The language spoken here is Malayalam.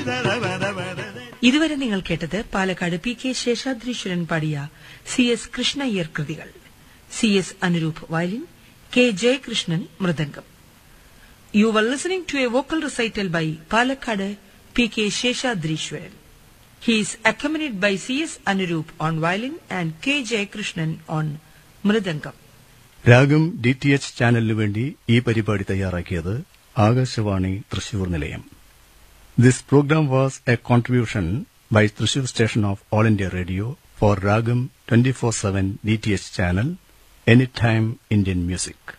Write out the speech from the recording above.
ഇതുവരെ നിങ്ങൾ കേട്ടത് പാലക്കാട് പി കെ ശേഷാദ്രീശ്വരൻ പാടിയ സി എസ് കൃഷ്ണയ്യർ കൃതികൾ C S Anuroop violin K Jayakrishnan mridangam you were listening to a vocal recital by Palakkad P K Seshadriswaran He is accompanied by C.S. Anurup on violin and K. Jayakrishnan on mridangam. Raagam D T H ചാനലിനു വേണ്ടി ഈ പരിപാടി തയ്യാറാക്കിയത് ആകാശവാണി തൃശൂർ നിലയം this programme was a contribution by Thrissur station of all India radio for Raagam twenty four seven D T H channel any time Indian music